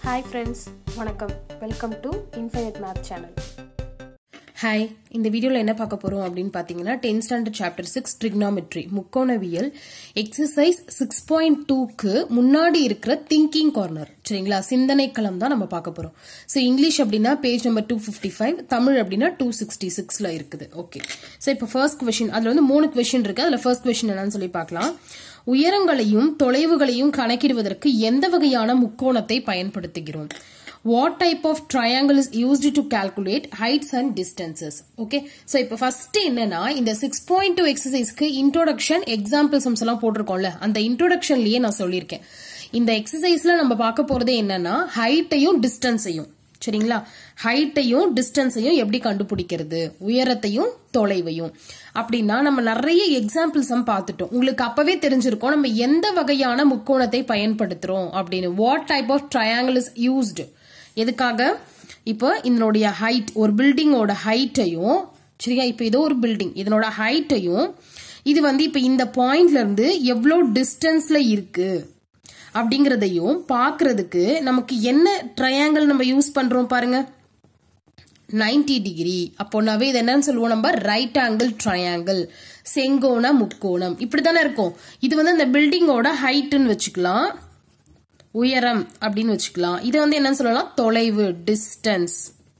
hi friends வணக்கம் welcome to infinite math channel hi இந்த வீடியோவில் என்ன பார்க்க போகிறோம் அப்படின்னு பார்த்தீங்கன்னா tenth standard chapter six trigonometry முக்கோணவியல் எக்ஸசைஸ் சிக்ஸ் பாயிண்ட் டூக்கு முன்னாடி இருக்கிற திங்கிங் கார்னர் சரிங்களா சிந்தனை களம் தான் நம்ம பார்க்க போகிறோம் ஸோ இங்கிலீஷ் அப்படின்னா page number two fifty five Tamil அப்படின்னா டூ சிக்ஸ்டி சிக்ஸில் இருக்குது ஓகே ஸோ இப்போ ஃபர்ஸ்ட் கொஷின் அதில் வந்து மூணு கொஷின் இருக்கு அதில் ஃபர்ஸ்ட் கொஷின் என்னன்னு சொல்லி பார்க்கலாம் உயரங்களையும் தொலைவுகளையும் கணக்கிடுவதற்கு எந்த வகையான முக்கோணத்தை பயன்படுத்துகிறோம் what type of triangle is used to calculate heights and distances okay so இப்போ ஃபர்ஸ்ட் என்னன்னா இந்த சிக்ஸ் பாயிண்ட் டூ எக்ஸசைஸ்க்கு இன்ட்ரோடக்ஷன் எக்ஸாம்பிள் சம்ஸ் எல்லாம் போட்டிருக்கோம்ல அந்த இன்ட்ரோடக்ஷன்லயே நான் சொல்லியிருக்கேன் இந்த எக்ஸசைஸ்ல நம்ம பார்க்க போறது என்னன்னா ஹைட்டையும் டிஸ்டன்ஸையும் சரிங்களா ஹைட்டையும் டிஸ்டன்ஸையும் எப்படி கண்டுபிடிக்கிறது உயரத்தையும் தொலைவையும் அப்படின்னா நம்ம நிறைய எக்ஸாம்பிள்ஸ் பார்த்துட்டோம் உங்களுக்கு அப்பவே தெரிஞ்சிருக்கோம் நம்ம எந்த வகையான முக்கோணத்தை பயன்படுத்துறோம் அப்படின்னு what type of triangle is used எதுக்காக இப்போ இதனுடைய ஹைட் ஒரு பில்டிங்கோட ஹைட்டையும் சரியா இப்போ இதோ ஒரு பில்டிங் இதனோட ஹைட்டையும் இது வந்து இப்போ இந்த பாயிண்ட்ல இருந்து எவ்வளோ டிஸ்டன்ஸ்ல இருக்கு அப்படிங்கிறதையும் பார்க்கறதுக்கு நமக்கு என்ன ட்ரையாங்கிள் நம்ம யூஸ் பண்றோம் பாருங்க 90 டிகிரி அப்போனாவே இது என்னன்னு சொல்லுவோம் நம்ம ரைட் ஆங்கிள் ட்ரையாங்கிள் செங்கோண முக்கோணம் இப்படிதானே இருக்கும் இது வந்து அந்த பில்டிங்கோட ஹைட்னு வச்சுக்கலாம் உயரம் அப்படின்னு வச்சுக்கலாம் இது வந்து என்னன்னு சொல்லலாம் தொலைவு டிஸ்டன்ஸ்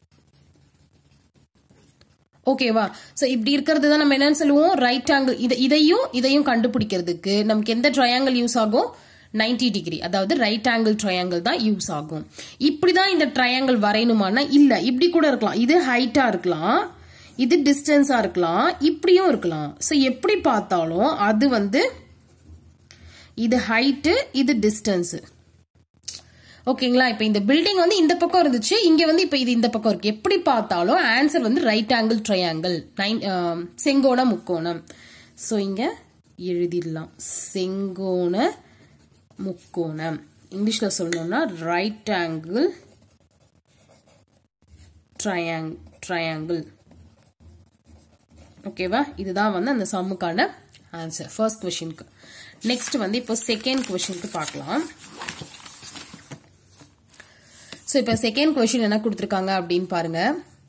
ஓகேவா சோ இப்படி இருக்கிறது தான் நம்ம என்னன்னு சொல்லுவோம் ரைட் ஆங்கிள் இதை இதையும் இதையும் கண்டுபிடிக்கிறதுக்கு நமக்கு எந்த ட்ரையாங்கிள் யூஸ் ஆகும் 90 டிகிரி அதாவது ரைட் ஆங்கிள் ட்ரையாங்கிள் தான் யூஸ் ஆகும் இப்படிதான் இந்த ட்ரையாங்கிள் வரையணுமானா இல்ல இப்படி கூட இருக்கலாம் இது ஹைட்டா இருக்கலாம் இது டிஸ்டன்ஸா இருக்கலாம் இப்படியும் இருக்கலாம் சோ எப்படி பார்த்தாலும் அது வந்து இது ஹைட்டு இது டிஸ்டன்ஸ் ஓகேங்களா இப்போ இந்த பில்டிங் வந்து இந்த பக்கம் இருந்துச்சு இங்க வந்து இப்போ இது இந்த பக்கம் இருக்கு எப்படி பார்த்தாலும் ஆன்சர் வந்து ரைட் ஆங்கிள் ட்ரையாங்கிள் நைன் செங்கோண முக்கோணம் ஸோ இங்க எழுதிடலாம் செங்கோண முக்கோணம் இங்கிலீஷ்ல சொல்லணும்னா ரைட் ஆங்கிள் ட்ரையாங் ட்ரையாங்கிள் ஓகேவா இதுதான் வந்து அந்த சம்முக்கான ஆன்சர் ஃபர்ஸ்ட் கொஷினுக்கு நெக்ஸ்ட் வந்து இப்போ செகண்ட் கொஷினுக்கு பார்க்கலாம் ஸோ இப்போ செகண்ட் கொஷின் என்ன கொடுத்துருக்காங்க அப்படின்னு பாருங்க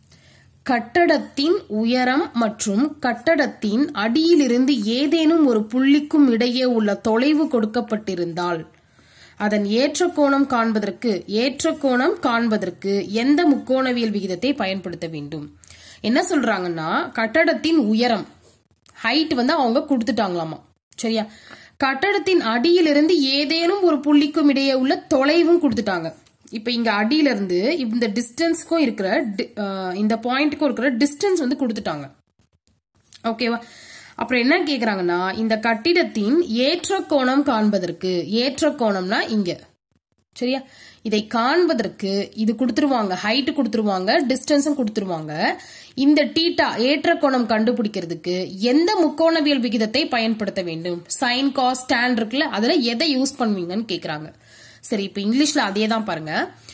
கட்டடத்தின் உயரம் மற்றும் கட்டடத்தின் அடியிலிருந்து ஏதேனும் ஒரு புள்ளிக்கும் இடையே உள்ள தொலைவு கொடுக்கப்பட்டிருந்தால் அதன் ஏற்ற கோணம் காண்பதற்கு ஏற்ற கோணம் காண்பதற்கு எந்த முக்கோணவியல் விகிதத்தை பயன்படுத்த வேண்டும் என்ன சொல்றாங்கன்னா கட்டடத்தின் உயரம் ஹைட் வந்து அவங்க கொடுத்துட்டாங்களாமா சரியா கட்டடத்தின் அடியிலிருந்து ஏதேனும் ஒரு புள்ளிக்கும் இடையே உள்ள தொலைவும் கொடுத்துட்டாங்க இப்ப இங்க அடியில இருந்து இந்த டிஸ்டன்ஸ்க்கும் இருக்கிற இந்த பாயிண்ட்டுக்கும் இருக்கிற டிஸ்டன்ஸ் வந்து கொடுத்துட்டாங்க ஓகேவா அப்புறம் என்ன கேக்குறாங்கன்னா இந்த கட்டிடத்தின் ஏற்ற கோணம் காண்பதற்கு ஏற்ற கோணம்னா இங்க சரியா இதை காண்பதற்கு இது கொடுத்துருவாங்க ஹைட் கொடுத்துருவாங்க டிஸ்டன்ஸும் கொடுத்துருவாங்க இந்த டீட்டா ஏற்ற கோணம் கண்டுபிடிக்கிறதுக்கு எந்த முக்கோணவியல் விகிதத்தை பயன்படுத்த வேண்டும் சைன் காஸ் ஸ்டாண்ட் இருக்குல்ல அதுல எதை யூஸ் பண்ணுவீங்கன்னு கேக்குறாங்க சரி இப்போ இங்கிலீஷ்ல அதே தான் பாருங்க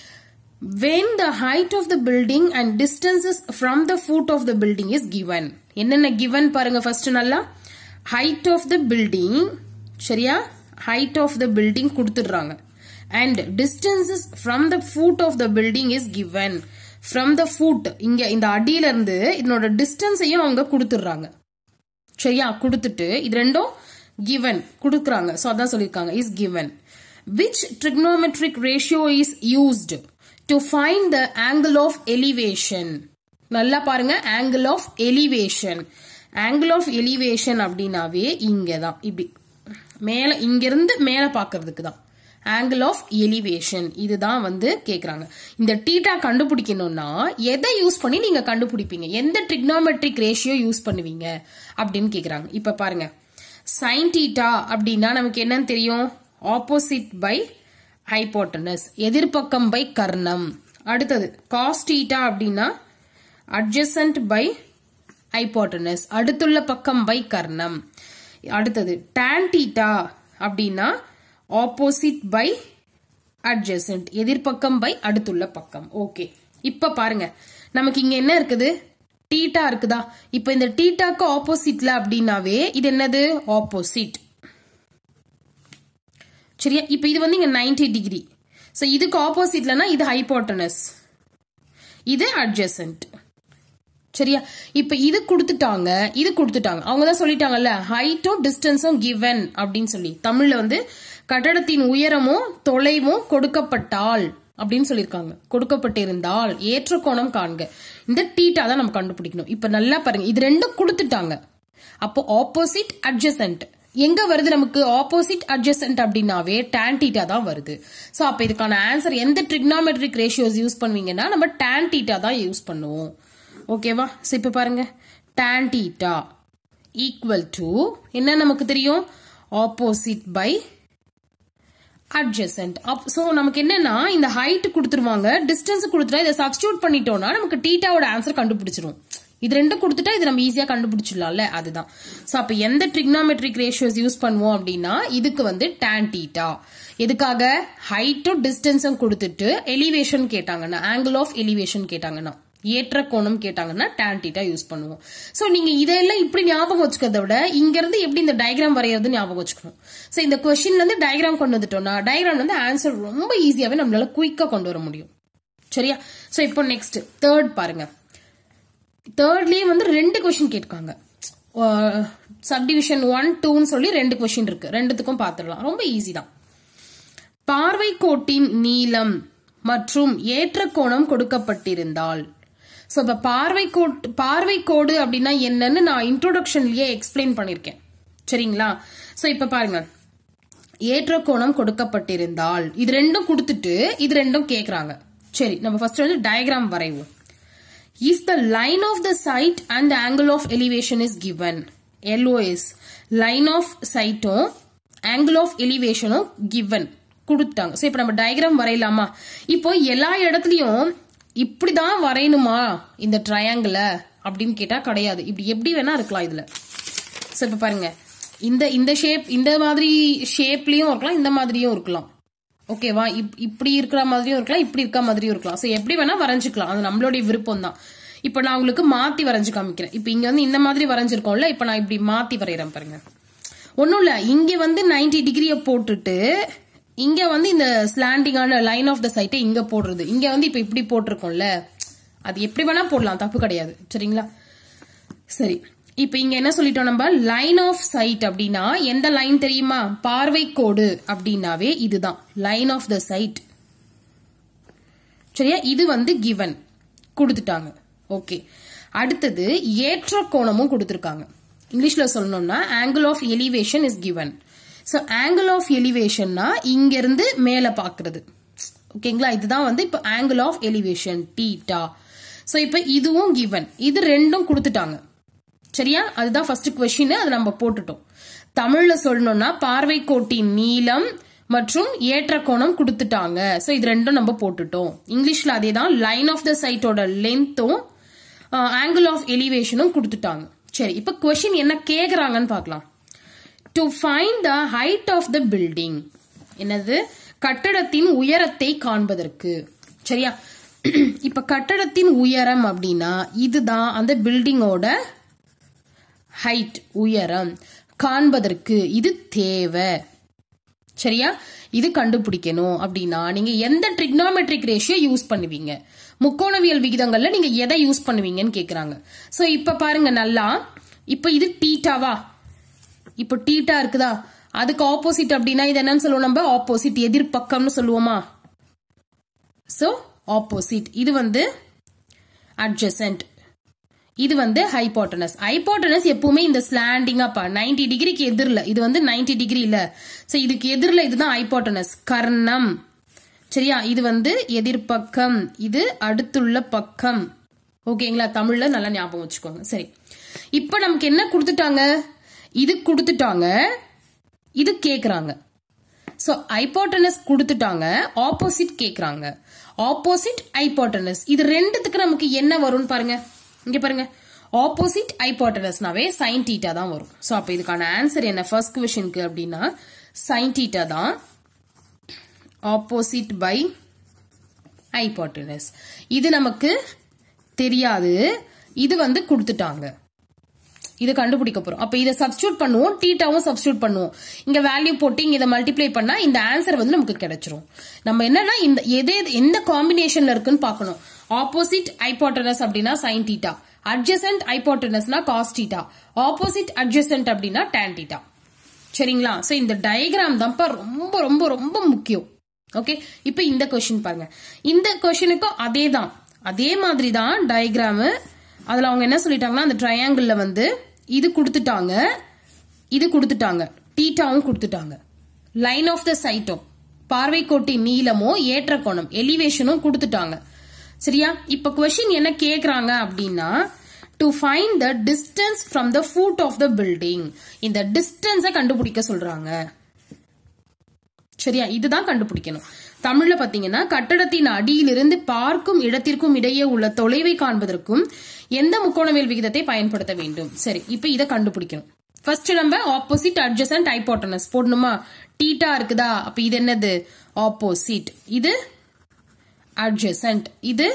when the height of the building and distances from the foot of the building is given என்னென்ன given பாருங்க ஃபர்ஸ்ட் நல்லா height of the building சரியா height of the building கொடுத்துடுறாங்க and distances from the foot of the building is given from the foot இங்க இந்த அடியில இருந்து இதனோட டிஸ்டன்ஸையும் அவங்க கொடுத்துடுறாங்க சரியா கொடுத்துட்டு இது ரெண்டும் given கொடுக்குறாங்க ஸோ அதான் சொல்லியிருக்காங்க is given which trigonometric ratio is used to find the angle of elevation நல்லா பாருங்க angle of elevation angle of elevation அப்படின்னாவே இங்க தான் இப்படி மேல இங்கிருந்து மேல பாக்குறதுக்கு தான் ஆங்கிள் ஆஃப் எலிவேஷன் இதுதான் வந்து கேக்குறாங்க இந்த டீட்டா கண்டுபிடிக்கணும்னா எதை யூஸ் பண்ணி நீங்க கண்டுபிடிப்பீங்க எந்த ட்ரிக்னாமெட்ரிக் ரேஷியோ யூஸ் பண்ணுவீங்க அப்படின்னு கேக்குறாங்க இப்ப பாருங்க சைன் டீட்டா அப்படின்னா நமக்கு என்னன்னு தெரியும் ஆப்போசிட் பை ஹைப்போட்டனஸ் எதிர்பக்கம் பை கர்ணம் அடுத்தது காஸ்டீட்டா அப்படின்னா அட்ஜசன்ட் பை ஹைப்போட்டனஸ் அடுத்துள்ள பக்கம் பை கர்ணம் அடுத்தது டான் டீட்டா அப்படின்னா ஆப்போசிட் பை அட்ஜசன்ட் எதிர்பக்கம் பை அடுத்துள்ள பக்கம் ஓகே இப்ப பாருங்க நமக்கு இங்க என்ன இருக்குது டீட்டா இருக்குதா இப்ப இந்த டீட்டாக்கு ஆப்போசிட்ல அப்படின்னாவே இது என்னது ஆப்போசிட் சரியா இப்போ இது வந்து இங்க 90 டிகிரி ஸோ இதுக்கு ஆப்போசிட்லனா இது ஹைப்போட்டனஸ் இது அட்ஜசன்ட் சரியா இப்ப இது கொடுத்துட்டாங்க இது கொடுத்துட்டாங்க அவங்க தான் சொல்லிட்டாங்கல்ல ஹைட்டும் டிஸ்டன்ஸும் கிவன் அப்படின்னு சொல்லி தமிழ்ல வந்து கட்டடத்தின் உயரமும் தொலைவும் கொடுக்கப்பட்டால் அப்படின்னு சொல்லியிருக்காங்க கொடுக்கப்பட்டிருந்தால் ஏற்ற கோணம் காண்க இந்த டீட்டா தான் நம்ம கண்டுபிடிக்கணும் இப்ப நல்லா பாருங்க இது ரெண்டும் கொடுத்துட்டாங்க அப்போ ஆப்போசிட் அட்ஜசன்ட் எங்க வருது நமக்கு ஆப்போசிட் அட்ஜசன்ட் அப்படின்னாவே tan தீட்டா தான் வருது சோ அப்ப இதுக்கான ஆன்சர் எந்த ட்ரிக்னாமெட்ரிக் ரேஷியோஸ் யூஸ் பண்ணுவீங்கன்னா நம்ம tan தீட்டா தான் யூஸ் பண்ணுவோம் ஓகேவா ஸோ இப்போ பாருங்க tan தீட்டா ஈக்குவல் டு என்ன நமக்கு தெரியும் opposite by adjacent up so நமக்கு என்னன்னா இந்த ஹைட் கொடுத்துருவாங்க டிஸ்டன்ஸ் கொடுத்துட்டா இதை சப்ஸ்டியூட் பண்ணிட்டோம்னா நமக்கு டீட்டாவோட ஆன்சர் கண்டுபிடிச்சிரும் இது ரெண்டும் கொடுத்துட்டா இது நம்ம ஈஸியா கண்டுபிடிச்சிடலாம்ல அதுதான் ஸோ அப்போ எந்த ட்ரிக்னாமெட்ரிக் ரேஷியோஸ் யூஸ் பண்ணுவோம் அப்படின்னா இதுக்கு வந்து tan தீட்டா எதுக்காக ஹைட்டும் டிஸ்டன்ஸும் கொடுத்துட்டு எலிவேஷன் கேட்டாங்கன்னா ஆங்கிள் ஆஃப் எலிவேஷன் கேட்டாங்கன்னா ஏற்ற கோணம் கேட்டாங்கன்னா tan தீட்டா யூஸ் பண்ணுவோம் ஸோ நீங்க இதெல்லாம் இப்படி ஞாபகம் வச்சுக்கிறத விட இங்க இருந்து எப்படி இந்த டயக்ராம் வரைகிறது ஞாபகம் வச்சுக்கணும் ஸோ இந்த கொஸ்டின்ல இருந்து டயக்ராம் கொண்டு வந்துட்டோம்னா டயக்ராம் வந்து ஆன்சர் ரொம்ப ஈஸியாவே நம்மளால குயிக்கா கொண்டு வர முடியும் சரியா ஸோ இப்போ நெக்ஸ்ட் தேர்ட் பாருங்க தேர்ட்லயே வந்து ரெண்டு கொஸ்டின் கேட்காங்க சப்டிவிஷன் ஒன் டூன்னு சொல்லி ரெண்டு கொஸ்டின் இருக்கு ரெண்டுத்துக்கும் பார்த்துடலாம் ரொம்ப ஈஸி தான் பார்வை கோட்டின் நீளம் மற்றும் ஏற்ற கோணம் கொடுக்கப்பட்டிருந்தால் ஸோ இப்போ பார்வை கோட் பார்வை கோடு அப்படின்னா என்னன்னு நான் இன்ட்ரோடக்ஷன்லயே எக்ஸ்பிளைன் பண்ணியிருக்கேன் சரிங்களா ஸோ இப்போ பாருங்க ஏற்ற கோணம் கொடுக்கப்பட்டிருந்தால் இது ரெண்டும் கொடுத்துட்டு இது ரெண்டும் கேட்குறாங்க சரி நம்ம ஃபர்ஸ்ட் வந்து டயக்ராம் வரைவோம் if the line of the site and the angle of elevation is given LOS line of sight angle of elevation given கொடுத்தாங்க ஸோ இப்போ நம்ம டயக்ராம் வரையலாமா இப்போ எல்லா இடத்துலையும் இப்படிதான் வரையணுமா இந்த ட்ரையாங்கிள அப்படின்னு கேட்டா கிடையாது இப்படி எப்படி வேணா இருக்கலாம் இதுல ஸோ இப்போ பாருங்க இந்த இந்த ஷேப் இந்த மாதிரி ஷேப்லயும் இருக்கலாம் இந்த மாதிரியும் இருக்கலாம் ஓகேவா இப் இப்படி இருக்கிற மாதிரியும் இருக்கலாம் இப்படி இருக்க மாதிரியும் இருக்கலாம் ஸோ எப்படி வேணா வரைஞ்சிக்கலாம் அது நம்மளுடைய விருப்பம் தான் இப்போ நான் உங்களுக்கு மாத்தி வரைஞ்சு காமிக்கிறேன் இப்போ இங்க வந்து இந்த மாதிரி வரைஞ்சிருக்கோம்ல இப்போ நான் இப்படி மாத்தி வரைகிறேன் பாருங்க ஒன்றும் இல்லை இங்க வந்து 90 டிகிரியை போட்டுட்டு இங்க வந்து இந்த ஸ்லாண்டிங்கான லைன் ஆஃப் த சைட்டை இங்க போடுறது இங்க வந்து இப்போ இப்படி போட்டிருக்கோம்ல அது எப்படி வேணா போடலாம் தப்பு கிடையாது சரிங்களா சரி இப்போ இங்க என்ன சொல்லிட்டோம் நம்ம லைன் ஆஃப் சைட் அப்படின்னா எந்த லைன் தெரியுமா பார்வை கோடு அப்படின்னாவே இதுதான் லைன் ஆஃப் த சைட் சரியா இது வந்து கிவன் கொடுத்துட்டாங்க ஓகே அடுத்தது ஏற்ற கோணமும் கொடுத்துருக்காங்க இங்கிலீஷ்ல சொல்லணும்னா angle of elevation is given so angle of எலிவேஷன்னா இங்க இருந்து மேலே பார்க்கிறது ஓகேங்களா இதுதான் வந்து இப்போ angle of elevation theta so இப்போ இதுவும் கிவன் இது ரெண்டும் கொடுத்துட்டாங்க சரியா அதுதான் ஃபர்ஸ்ட் கொஸ்டின் அது நம்ம போட்டுட்டோம் தமிழ்ல சொல்லணும்னா பார்வை கோட்டின் நீளம் மற்றும் ஏற்ற கோணம் கொடுத்துட்டாங்க ஸோ இது ரெண்டும் நம்ம போட்டுட்டோம் இங்கிலீஷ்ல அதே தான் லைன் ஆஃப் த சைட்டோட லென்த்தும் ஆங்கிள் ஆஃப் எலிவேஷனும் கொடுத்துட்டாங்க சரி இப்போ கொஸ்டின் என்ன கேக்குறாங்கன்னு பார்க்கலாம் to find the height of the building என்னது கட்டடத்தின் உயரத்தை காண்பதற்கு சரியா இப்ப கட்டடத்தின் உயரம் அப்படின்னா இதுதான் அந்த பில்டிங்கோட ஹைட் உயரம் காண்பதற்கு இது தேவை சரியா இது கண்டுபிடிக்கணும் அப்படின்னா நீங்க எந்த ட்ரிக்னாமெட்ரிக் ரேஷியோ யூஸ் பண்ணுவீங்க முக்கோணவியல் விகிதங்கள்ல நீங்க எதை யூஸ் பண்ணுவீங்கன்னு கேக்குறாங்க சோ இப்ப பாருங்க நல்லா இப்ப இது டீட்டாவா இப்போ டீட்டா இருக்குதா அதுக்கு ஆப்போசிட் அப்படின்னா இது என்னன்னு சொல்லுவோம் நம்ம ஆப்போசிட் எதிர்பக்கம்னு சொல்லுவோமா சோ ஆப்போசிட் இது வந்து அட்ஜசன்ட் இது வந்து ஹைபோட்டனஸ் ஹைபோட்டனஸ் எப்பவுமே இந்த ஸ்லாண்டிங்கா பா நைன்டி டிகிரிக்கு எதிரில் இது வந்து நைன்டி டிகிரி இல்ல சோ இதுக்கு எதிரில் இதுதான் ஹைபோட்டனஸ் கர்ணம் சரியா இது வந்து எதிர்பக்கம் இது அடுத்துள்ள பக்கம் ஓகேங்களா தமிழ்ல நல்லா ஞாபகம் வச்சுக்கோங்க சரி இப்போ நமக்கு என்ன கொடுத்துட்டாங்க இது கொடுத்துட்டாங்க இது கேக்குறாங்க ஸோ ஐபோட்டனஸ் கொடுத்துட்டாங்க ஆப்போசிட் கேக்குறாங்க ஆப்போசிட் ஐபோட்டனஸ் இது ரெண்டுத்துக்கு நமக்கு என்ன வரும்னு பாருங்க இங்க பாருங்க ஆப்போசிட் ஐபோட்டனஸ்னாவே சைன் டீட்டா தான் வரும் ஸோ அப்போ இதுக்கான ஆன்சர் என்ன ஃபர்ஸ்ட் கொஷனுக்கு அப்படின்னா சைன் டீட்டா தான் ஆப்போசிட் பை ஐபோட்டனஸ் இது நமக்கு தெரியாது இது வந்து கொடுத்துட்டாங்க இது கண்டுபிடிக்க போறோம் அப்ப இதை சப்ஸ்டியூட் பண்ணுவோம் டீட்டாவும் சப்ஸ்டியூட் பண்ணுவோம் இங்க வேல்யூ போட்டு இங்க இதை மல்டிப்ளை பண்ணா இந்த ஆன்சர் வந்து நமக்கு கிடைச்சிரும் நம்ம என்னன்னா இந்த எது எந்த காம்பினேஷன்ல இருக்குன்னு பார்க்கணும் ஆப்போசிட் ஐபோட்டனஸ் அப்படின்னா சைன் டீட்டா அட்ஜசன்ட் ஐபோட்டனஸ்னா காஸ் டீட்டா ஆப்போசிட் அட்ஜசன்ட் அப்படின்னா டேன் டீட்டா சரிங்களா சோ இந்த டயக்ராம் தான்ப்பா ரொம்ப ரொம்ப ரொம்ப முக்கியம் ஓகே இப்போ இந்த கொஸ்டின் பாருங்க இந்த கொஸ்டினுக்கும் அதே தான் அதே மாதிரி தான் டயக்ராமு அதுல அவங்க என்ன சொல்லிட்டாங்கன்னா அந்த ட்ரையாங்கிள் வந்து இது கொடுத்துட்டாங்க இது கொடுத்துட்டாங்க டீட்டாவும் கொடுத்துட்டாங்க லைன் ஆஃப் த சைட்டோ பார்வை கோட்டின் நீளமோ ஏற்ற கோணம் எலிவேஷனும் கொடுத்துட்டாங்க சரியா இப்ப கொஸ்டின் என்ன கேக்குறாங்க அப்படின்னா to find the distance from the foot of the building இந்த டிஸ்டன்ஸை கண்டுபிடிக்க சொல்றாங்க சரியா இதுதான் கண்டுபிடிக்கணும் தமிழ்ல பாத்தீங்கன்னா கட்டடத்தின் அடியிலிருந்து பார்க்கும் இடத்திற்கும் இடையே உள்ள தொலைவை காண்பதற்கும் எந்த முக்கோணவியல் விகிதத்தை பயன்படுத்த வேண்டும் சரி இப்ப இதை கண்டுபிடிக்கணும் ஃபர்ஸ்ட் நம்ம ஆப்போசிட் அட்ஜசன்ட் ஹைபோட்டனஸ் போடணுமா டீட்டா இருக்குதா அப்ப இது என்னது ஆப்போசிட் இது அட்ஜசன்ட் இது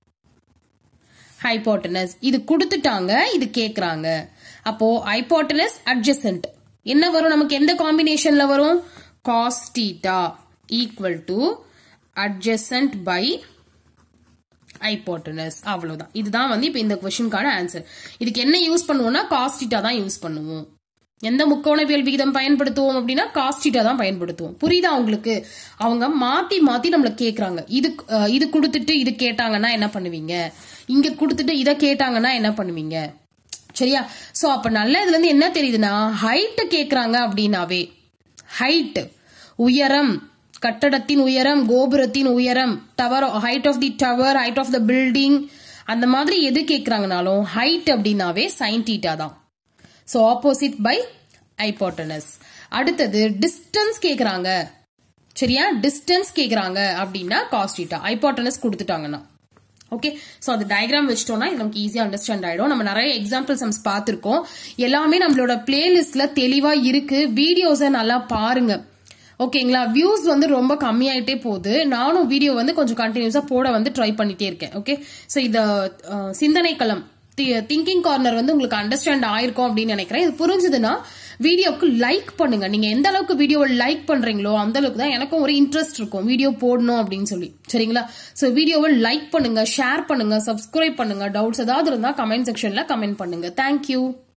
ஹைபோட்டனஸ் இது கொடுத்துட்டாங்க இது கேக்குறாங்க அப்போ ஹைபோட்டனஸ் அட்ஜசன்ட் என்ன வரும் நமக்கு எந்த காம்பினேஷன்ல வரும் cos theta equal to adjacent by hypotenuse அவ்வளவுதான் இதுதான் வந்து இப்போ இந்த கொஸ்டினுக்கான ஆன்சர் இதுக்கு என்ன யூஸ் பண்ணுவோம்னா காஸ் டீட்டா தான் யூஸ் பண்ணுவோம் எந்த முக்கோணவியல் விகிதம் பயன்படுத்துவோம் அப்படின்னா காஸ்டீட்டா தான் பயன்படுத்துவோம் புரியுதா உங்களுக்கு அவங்க மாத்தி மாத்தி நம்மள கேக்குறாங்க இது அஹ், இது கொடுத்துட்டு இது கேட்டாங்கன்னா என்ன பண்ணுவீங்க இங்க கொடுத்துட்டு இதை கேட்டாங்கன்னா என்ன பண்ணுவீங்க சரியா சோ அப்ப நல்ல இதுல இருந்து என்ன தெரியுதுன்னா ஹைட் கேக்குறாங்க அப்படின்னாவே ஹைட் உயரம் கட்டடத்தின் உயரம் கோபுரத்தின் உயரம் tower height of the tower height of the building அந்த மாதிரி எது கேக்குறாங்கனாலும் ஹைட் அப்படின்னாவே சைன் டீட்டா தான் ஸோ ஆப்போசிட் பை ஐபோட்டனஸ் அடுத்தது டிஸ்டன்ஸ் கேக்குறாங்க சரியா டிஸ்டன்ஸ் கேக்குறாங்க அப்படின்னா காஸ்டீட்டா ஐபோட்டனஸ் கொடுத்துட்டாங்கன்னா ஓகே ஸோ அது டயக்ராம் வச்சிட்டோம்னா இது நமக்கு ஈஸியாக அண்டர்ஸ்டாண்ட் ஆயிடும் நம்ம நிறைய எக்ஸாம்பிள் சம்ஸ் பார்த்துருக்கோம் எல்லாமே நம்மளோட பிளேலிஸ்ட்ல தெளிவா இருக்கு வீடியோஸை நல்லா பாருங்க ஓகேங்களா வியூஸ் வந்து ரொம்ப கம்மியாயிட்டே போகுது நானும் வீடியோ வந்து கொஞ்சம் கண்டினியூஸா போட வந்து ட்ரை பண்ணிட்டே இருக்கேன் ஓகே ஸோ இந்த அஹ், சிந்தனை களம் திங்கிங் கார்னர் வந்து உங்களுக்கு அண்டர்ஸ்டாண்ட் ஆயிருக்கும் அப்படின்னு நினைக்கிறேன் இது புரிஞ்சுதுன்னா வீடியோக்கு லைக் பண்ணுங்க நீங்க எந்த அளவுக்கு வீடியோவை லைக் பண்றீங்களோ அந்த அளவுக்கு தான் எனக்கும் ஒரு இன்ட்ரெஸ்ட் இருக்கும் வீடியோ போடணும் அப்படின்னு சொல்லி சரிங்களா சோ வீடியோவை லைக் பண்ணுங்க ஷேர் பண்ணுங்க சப்ஸ்கிரைப் பண்ணுங்க டவுட்ஸ் ஏதாவது இருந்தா கமெண்ட் செக்ஷன்ல கமெண்ட் பண்ணுங்க தேங்க்யூ